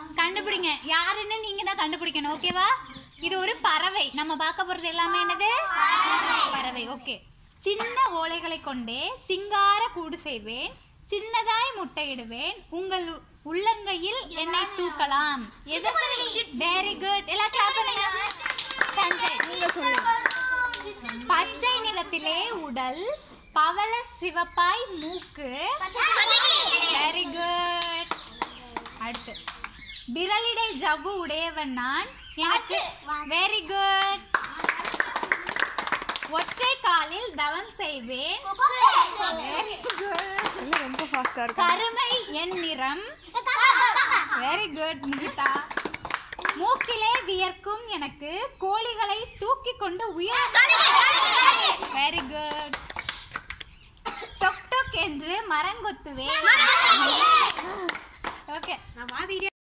கண்டுபிடிங்க யாருன்னு நீங்க தான் கண்டுபிடிக்கணும் ஓகேவா இது ஒரு பறவை நம்ம பார்க்க போறது எல்லாமே என்னது பறவை ஓகே சின்ன ஓலைகளை கொண்டே சிங்கார கூடு செய்வேன் சின்னதாய் முட்டையிடுவேன் உங்கள் உ- உள்ளங்கையில் என்னை தூக்கலாம் எது வெரி குட் எல்லாம் clap பண்ணுங்க சஞ்சய் நீங்க சொல்லுங்க பச்சை நிறத்திலே உடல் பவள சிவப்பாய் மூக்கு வெரி குட் அடுத்து விரலிடை ஜவ்வு உடையவன் நான் எனக்கு வெரி குட் ஒற்றை காலில் தவம் செய்வேன் வெரி குட் எல்லாம் ரொம்ப ஃபாஸ்டா இருக்கு கருமை என் நிறம் வெரி குட் நிகிதா மூக்கிலே வியர்க்கும் எனக்கு கோழிகளை தூக்கி கொண்டு உயர வெரி குட் டொக் டொக் என்று மரங்கொத்துவேன் ஓகே